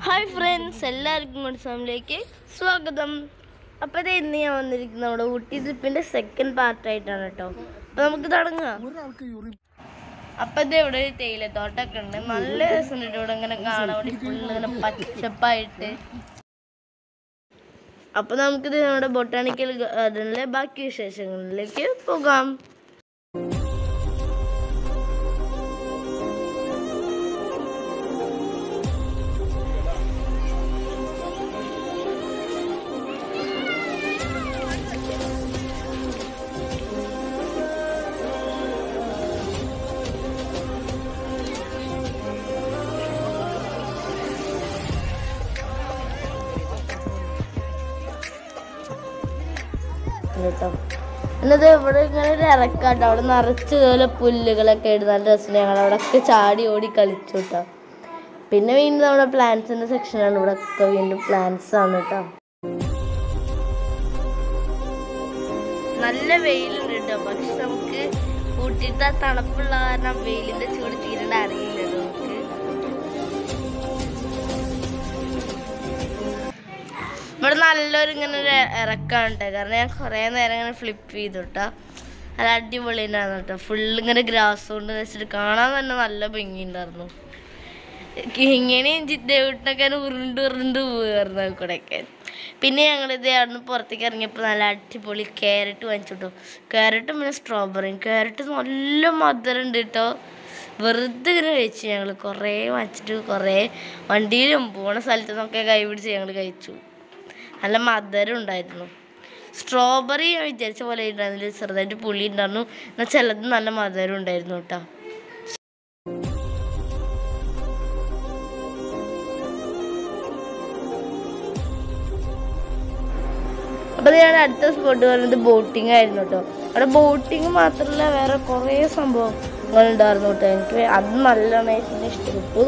Hi friends എല്ലാവർക്കും കൂടി ഫാമിലിയിലേക്ക് സ്വാഗതം അപ്പോൾ ഇത് ഇന്ന് ഞാൻ വന്നിരിക്കുന്നത് നമ്മുടെ ഊട്ടി ട്രിപ്പിൻ്റെ സെക്കൻഡ് പാർട്ടായിട്ടാണ് കേട്ടോ അപ്പോൾ നമുക്ക് തുടങ്ങാം അപ്പം ഇത് ഇവിടെ ഒരു തേയിലത്തോട്ടമൊക്കെ ഉണ്ട് നല്ല രസമുണ്ട് ഇവിടെ ഇങ്ങനെ കാണാൻ വേണ്ടി ഫുള്ള് ഇങ്ങനെ പച്ചപ്പായിട്ട് അപ്പോൾ നമുക്കിത് നമ്മുടെ ബൊട്ടാണിക്കൽ ഗാർഡനിലെ ബാക്കി വിശേഷങ്ങളിലേക്ക് പോകാം കേട്ടോ എന്നത് ഇവിടെ ഇങ്ങനെ ഒരു ഇറക്കാട്ടോ അവിടെ നിറച്ച് ഇതുപോലെ പുല്ലുകളൊക്കെ ആയിട്ട് നല്ല രസം ഞങ്ങൾ അവിടെ ഒക്കെ ചാടി ഓടി കളിച്ചു കേട്ടോ പിന്നെ വീണ്ടും നമ്മുടെ പ്ലാന്റ്സിന്റെ സെക്ഷനാണ് ഇവിടെ ഒക്കെ വീണ്ടും പ്ലാന്റ്സ് ആണ് കേട്ടോ നല്ല വെയിലുണ്ട് കേട്ടോ പക്ഷെ നമുക്ക് ഊട്ടിയിട്ട് ആ തണുപ്പുള്ള കാരണം വെയിലിന്റെ ചൂട് തീരണ്ട അറിയില്ലല്ലോ നമുക്ക് ഇവിടെ നല്ലൊരു ഇങ്ങനെ ഒരു ഇറക്കാണ് കേട്ടോ കാരണം ഞാൻ കുറേ നേരം ഇങ്ങനെ ഫ്ലിപ്പ് ചെയ്തു കേട്ടോ നല്ല അടിപൊളി ഉണ്ടായിരുന്നു കേട്ടോ ഫുള്ള് ഇങ്ങനെ ഗ്രാസ് കൊണ്ട് വെച്ചിട്ട് കാണാൻ തന്നെ നല്ല ഭംഗി ഉണ്ടായിരുന്നു ഇങ്ങനെയും ദേവിട്ടൊക്കെ ഉരുണ്ട് ഉരുണ്ട് പോയിരുന്നു കൂടെയൊക്കെ പിന്നെ ഞങ്ങളിത് അവിടുന്ന് പുറത്തേക്ക് ഇറങ്ങിയപ്പോൾ നല്ല അടിപൊളി ക്യാരറ്റ് വാങ്ങിച്ചു കേട്ടോ ക്യാരറ്റും പിന്നെ സ്ട്രോബെറിയും ക്യാരറ്റ് നല്ല മധുരം ഉണ്ട് കേട്ടോ വെറുതെ ഇങ്ങനെ കഴിച്ചു ഞങ്ങൾ കുറേ വാങ്ങിച്ചിട്ട് കുറേ വണ്ടിയിലും പോണ സ്ഥലത്തു നിന്നൊക്കെ കൈ പിടിച്ച് ഞങ്ങൾ കഴിച്ചു നല്ല മധുരം ഉണ്ടായിരുന്നു സ്ട്രോബെറി ഞാൻ വിചാരിച്ച പോലെ ഉണ്ടായിരുന്നില്ല ചെറുതായിട്ട് പുളി ഉണ്ടായിരുന്നു എന്നാൽ ചിലത് നല്ല മധുരം ഉണ്ടായിരുന്നു കേട്ടോ അപ്പോൾ ഞാൻ അടുത്ത സ്പോട്ട് പറയുന്നത് ബോട്ടിംഗ് ആയിരുന്നു കേട്ടോ അവിടെ ബോട്ടിങ് മാത്രമല്ല വേറെ കുറേ സംഭവങ്ങൾ ഉണ്ടായിരുന്നു കേട്ടോ എനിക്ക് അത് നല്ല നൈസിന് ഇഷ്ടപ്പെട്ടു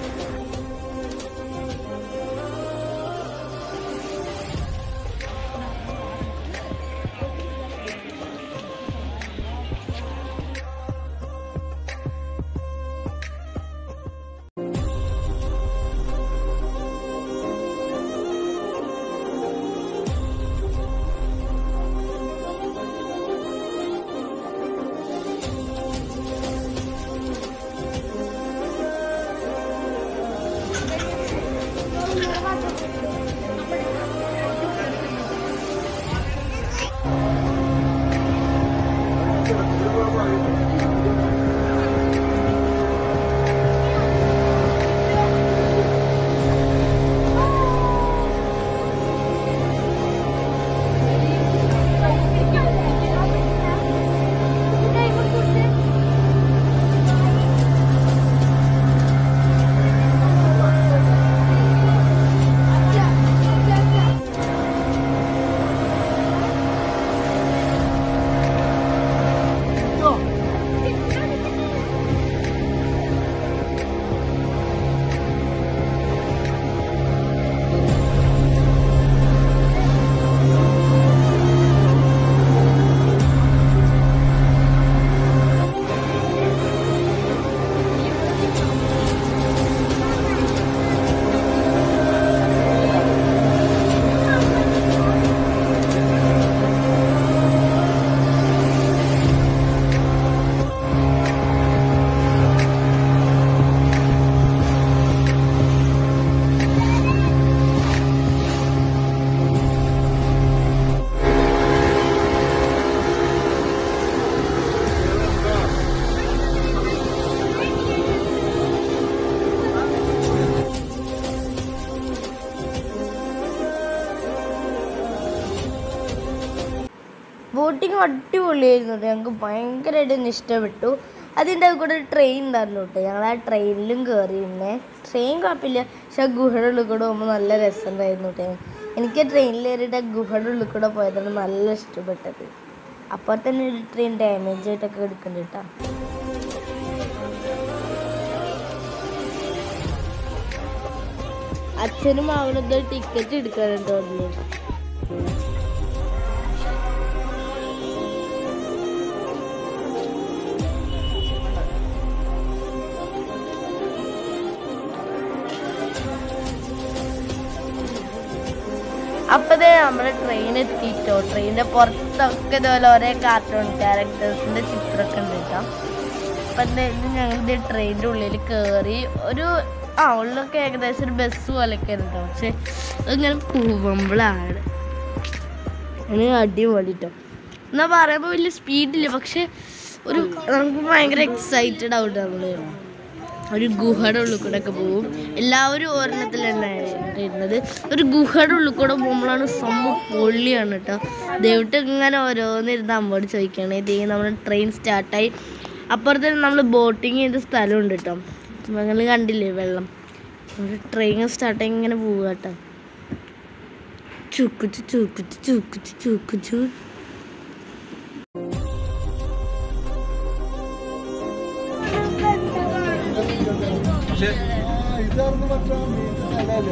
ബോട്ടിങ് അടിപൊളിയായിരുന്നു കേട്ടോ ഞങ്ങൾക്ക് ഭയങ്കരമായിട്ട് തന്നെ ഇഷ്ടപ്പെട്ടു അതിൻ്റെ കൂടെ ഒരു ട്രെയിൻ ഉണ്ടായിരുന്നു കേട്ടോ ഞങ്ങൾ ആ ട്രെയിനിലും കയറി പിന്നെ ട്രെയിൻ കുഴപ്പമില്ല പക്ഷെ ആ ഗുഹയുടെ ഉള്ളിൽ കൂടെ പോകുമ്പോൾ നല്ല രസമുണ്ടായിരുന്നു കേട്ടോ എനിക്ക് ട്രെയിനിൽ കയറിയിട്ട് ആ ഗുഹയുടെ ഉള്ളിൽ കൂടെ പോയതാണ് നല്ല ഇഷ്ടപ്പെട്ടത് അപ്പോൾ തന്നെ ഒരു ട്രെയിൻ ഡാമേജ് ആയിട്ടൊക്കെ എടുക്കുന്നുണ്ട് കേട്ടോ അച്ഛനും അവനൊക്കെ ടിക്കറ്റ് എടുക്കാനുണ്ട് തോന്നുന്നു അപ്പതേ നമ്മുടെ ട്രെയിൻ എത്തിയിട്ടോ ട്രെയിനിന്റെ പുറത്തൊക്കെ ഇതുപോലെ ഓരോ കാർട്ടൂൺ ക്യാരക്ടേഴ്സിന്റെ ചിത്രമൊക്കെ ഉണ്ട് കേട്ടോ അപ്പം എന്തായാലും ഞങ്ങൾ ട്രെയിനിൻ്റെ ഉള്ളിൽ കയറി ഒരു ആ ഉള്ളൊക്കെ ഏകദേശം ഒരു ബസ് പോലെയൊക്കെ ഉണ്ട് കേട്ടോ പക്ഷെ ഇങ്ങനെ പോകുമ്പോഴാണ് അങ്ങനെ അടിപൊളി കേട്ടോ എന്നാ പറയുമ്പോൾ വലിയ സ്പീഡില്ല പക്ഷെ ഒരു നമുക്ക് ഭയങ്കര എക്സൈറ്റഡ് ആവും നമ്മൾ ഒരു ഗുഹയുടെ ഉള്ളിൽ കൂടെ ഒക്കെ പോകും എല്ലാവരും ഒരെണ്ണത്തിലാണ് ഇരുന്നത് ഒരു ഗുഹയുടെ ഉള്ളിൽ കൂടെ പോകുമ്പോഴാണ് സംഭവം പൊള്ളിയാണ് കേട്ടോ ദൈവട്ട് ഇങ്ങനെ ഓരോന്നിരുന്ന് അമ്മോട് ചോദിക്കുകയാണ് ഇതേ നമ്മുടെ ട്രെയിൻ സ്റ്റാർട്ടായി അപ്പുറത്ത് നമ്മൾ ബോട്ടിങ് ചെയ്ത സ്ഥലമുണ്ട് കേട്ടോ നിങ്ങൾ കണ്ടില്ലേ വെള്ളം ട്രെയിൻ സ്റ്റാർട്ടായി ഇങ്ങനെ പോവുക കേട്ടോ ചുക്കുച്ചു ചുക്കുച്ചു ചുക്കുച്ചു ചുക്കുച്ചു ഇതായിരുന്നു മറ്റേ അല്ലേ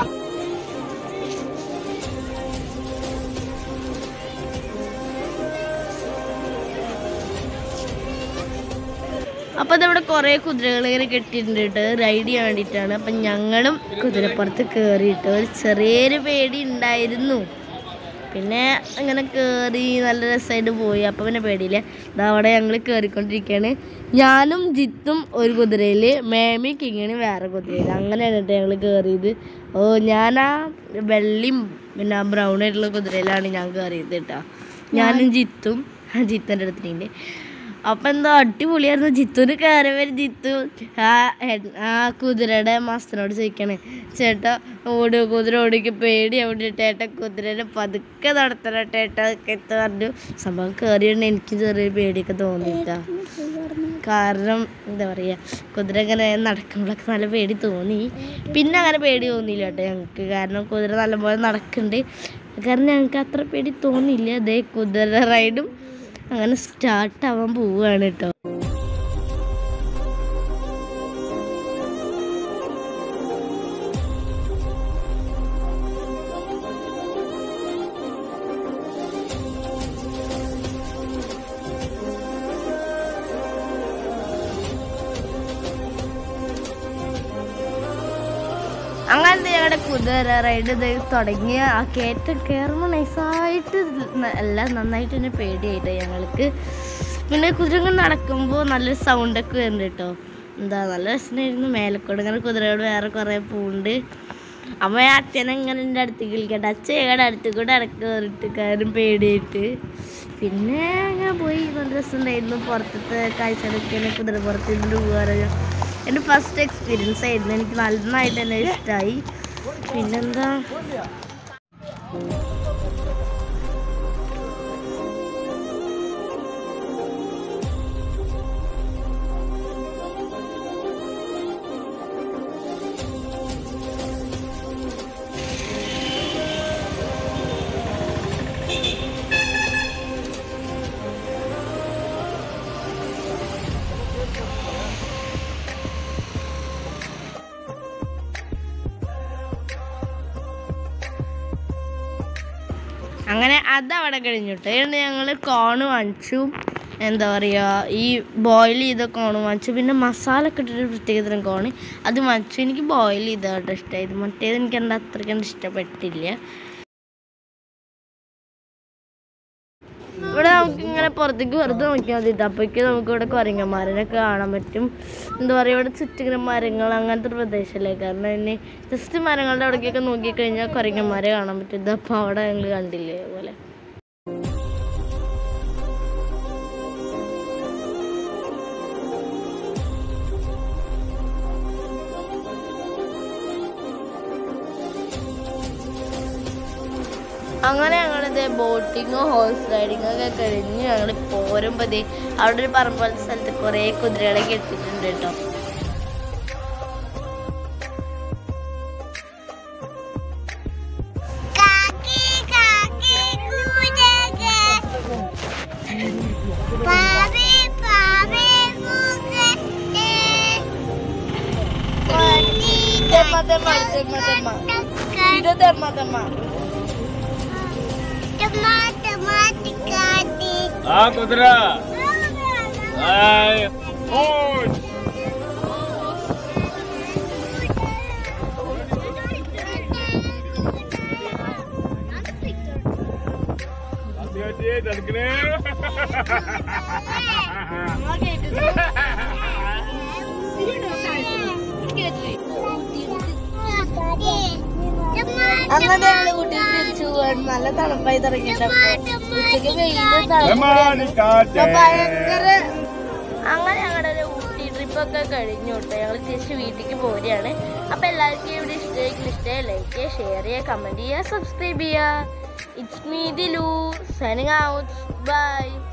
അപ്പൊ അതവിടെ കുറെ കുതിരകൾ ഇങ്ങനെ കെട്ടിയിട്ടുണ്ട് കേട്ടോ റൈഡ് ചെയ്യാൻ വേണ്ടിയിട്ടാണ് അപ്പൊ ഞങ്ങളും കുതിരപ്പുറത്ത് കയറിയിട്ട് ഒരു ചെറിയൊരു പേടി ഉണ്ടായിരുന്നു പിന്നെ അങ്ങനെ കയറി നല്ല രസമായിട്ട് പോയി അപ്പൊ പിന്നെ പേടിയില്ല ഇതാ അവിടെ ഞങ്ങൾ കയറിക്കൊണ്ടിരിക്കുകയാണ് ഞാനും ജിത്തും ഒരു കുതിരയിൽ മേമി കിങ്ങിണി വേറെ കുതിരയിൽ അങ്ങനെയാണ് കേട്ടോ ഞങ്ങൾ കയറിയത് ഓ ഞാൻ ആ വെള്ളിയും പിന്നെ ബ്രൗൺ ആയിട്ടുള്ള കുതിരയിലാണ് ഞാൻ കയറിയത് കേട്ടോ ഞാനും ജിത്തും ആ ജിത്തൻ്റെ അടുത്തിട്ടുണ്ട് അപ്പൊ എന്താ അടിപൊളിയായിരുന്നു ജിത്തുന് കയറി വരും ജിത്തു ആ ഹെഡ്- ആ കുതിരയുടെ മാസ്റ്ററിനോട് ചോദിക്കണേ ചേട്ടാ ഓട് കുതിര ഓടിക്ക് പേടി അവിടെ ചേട്ടാ കുതിരനെ പതുക്കെ നടത്തണം ചേട്ടാ ഒക്കെ എന്ന് പറഞ്ഞു സംഭവം കയറിയുണ്ട് എനിക്ക് ചെറിയൊരു പേടിയൊക്കെ തോന്നിയിട്ടാ കാരണം എന്താ പറയുക കുതിര ഇങ്ങനെ നടക്കുമ്പോഴൊക്കെ നല്ല പേടി തോന്നി പിന്നെ അങ്ങനെ പേടി തോന്നിയില്ല കേട്ടോ ഞങ്ങൾക്ക് കാരണം കുതിര നല്ലപോലെ നടക്കുന്നുണ്ട് കാരണം ഞങ്ങൾക്ക് അത്ര പേടി തോന്നിയില്ല അതേ കുതിര റൈഡും അങ്ങനെ സ്റ്റാർട്ട് ആവാൻ പോവുകയാണ് കേട്ടോ അങ്ങനത്തെ ഞങ്ങളുടെ കുതിര റൈഡ് ഇത് തുടങ്ങിയ ആ കയറ്റം കയറുമ്പോൾ നൈസായിട്ട് എല്ലാം നന്നായിട്ട് തന്നെ പേടിയായിട്ട് ഞങ്ങൾക്ക് പിന്നെ കുതിര ഇങ്ങനെ നടക്കുമ്പോൾ നല്ലൊരു സൗണ്ടൊക്കെ വരുന്നുണ്ട് കേട്ടോ എന്താ നല്ല രസമായിരുന്നു മേലക്കൂടെ ഇങ്ങനെ കുതിരയോട് വേറെ കുറേ പൂണ്ട് അമ്മ അച്ഛനെ ഇങ്ങനെ എൻ്റെ അടുത്തേക്ക് വിളിക്കട്ടെ അച്ഛൻ ഞങ്ങളുടെ അടുത്ത് കൂടെ ഇടയ്ക്ക് കയറിയിട്ട് കാര്യം പേടിയായിട്ട് പിന്നെ ഞാൻ പോയി നല്ല രസമുണ്ടായിരുന്നു പുറത്തത്തെ കാഴ്ചകളൊക്കെ കുതിര പുറത്ത് ഇരുന്ന് പോകാറ് എൻ്റെ ഫസ്റ്റ് എക്സ്പീരിയൻസ് ആയിരുന്നു എനിക്ക് നന്നായിട്ട് തന്നെ ഇഷ്ടമായി പിന്നെന്താ അങ്ങനെ അതവിടെ കഴിഞ്ഞിട്ട് എന്നിട്ട് ഞങ്ങൾ കോണ് വാങ്ങിച്ചു എന്താ പറയുക ഈ ബോയിൽ ചെയ്ത കോണ് വാങ്ങിച്ചു പിന്നെ മസാല ഒക്കെ ഇട്ടിട്ട് പ്രത്യേകതരം കോണ് അത് വാങ്ങിച്ചു എനിക്ക് ബോയിൽ ചെയ്തതായിട്ട് ഇഷ്ടമായത് മറ്റേത് എനിക്ക് എന്താ അത്രയ്ക്ക് ഇഷ്ടപ്പെട്ടില്ല ഇവിടെ നമുക്ക് ഇങ്ങനെ പുറത്തേക്ക് വെറുതെ നോക്കിയാൽ മതി അപ്പോഴേക്ക് നമുക്ക് ഇവിടെ കുരങ്ങന്മാരനൊക്കെ കാണാൻ പറ്റും എന്താ പറയുക ഇവിടെ ചുറ്റിങ്ങനെ മരങ്ങൾ അങ്ങനത്തെ ഒരു പ്രദേശമല്ലേ കാരണം ഇനി ജസ്റ്റ് മരങ്ങളുടെ അവിടേക്കൊക്കെ നോക്കിക്കഴിഞ്ഞാൽ കുരങ്ങന്മാരെ കാണാൻ പറ്റും ഇതപ്പോൾ അവിടെ ഞങ്ങൾ കണ്ടില്ലേ പോലെ അങ്ങനെ ഞങ്ങളിത് ബോട്ടിങ്ങോ ഹോഴ്സ് റൈഡിങ്ങോ ഒക്കെ കഴിഞ്ഞ് ഞങ്ങൾ പോരുമ്പോൾ ദേ അവിടെ ഒരു പറമ്പ് പോലത്തെ സ്ഥലത്ത് കുറേ കുതിരകളെ കെട്ടിയിട്ടുണ്ട് കേട്ടോ തെമ്മ തെമ്മ തെമ്മ തെമ്മ ഇത് തെമ്മ തെമ്മ ആ കുതിര ആയ്. ഓയ്. തടുക്കണേ അങ്ങനെ ഞങ്ങള് ഊട്ടി തിരിച്ചു പോവാണ് നല്ല തണുപ്പായി തുടങ്ങിയിട്ടപ്പോ ഉച്ചക്ക് വെയിലും റമാനിക്കാറ്റേ. ഭയങ്കര അങ്ങനെ ഞങ്ങളുടെ ഒരു ഊട്ടി ട്രിപ്പൊക്കെ കഴിഞ്ഞു കേട്ടോ ഞങ്ങൾ തിരിച്ച് വീട്ടിലേക്ക് പോരുകയാണ് അപ്പൊ എല്ലാവർക്കും ഇവിടെ ഇഷ്ടമായിരിക്കും ഇഷ്ടമായി ലൈക്ക് ചെയ്യുക ഷെയർ ചെയ്യുക കമന്റ് ചെയ്യുക സബ്സ്ക്രൈബ് ചെയ്യുക it's me Dilu signing out by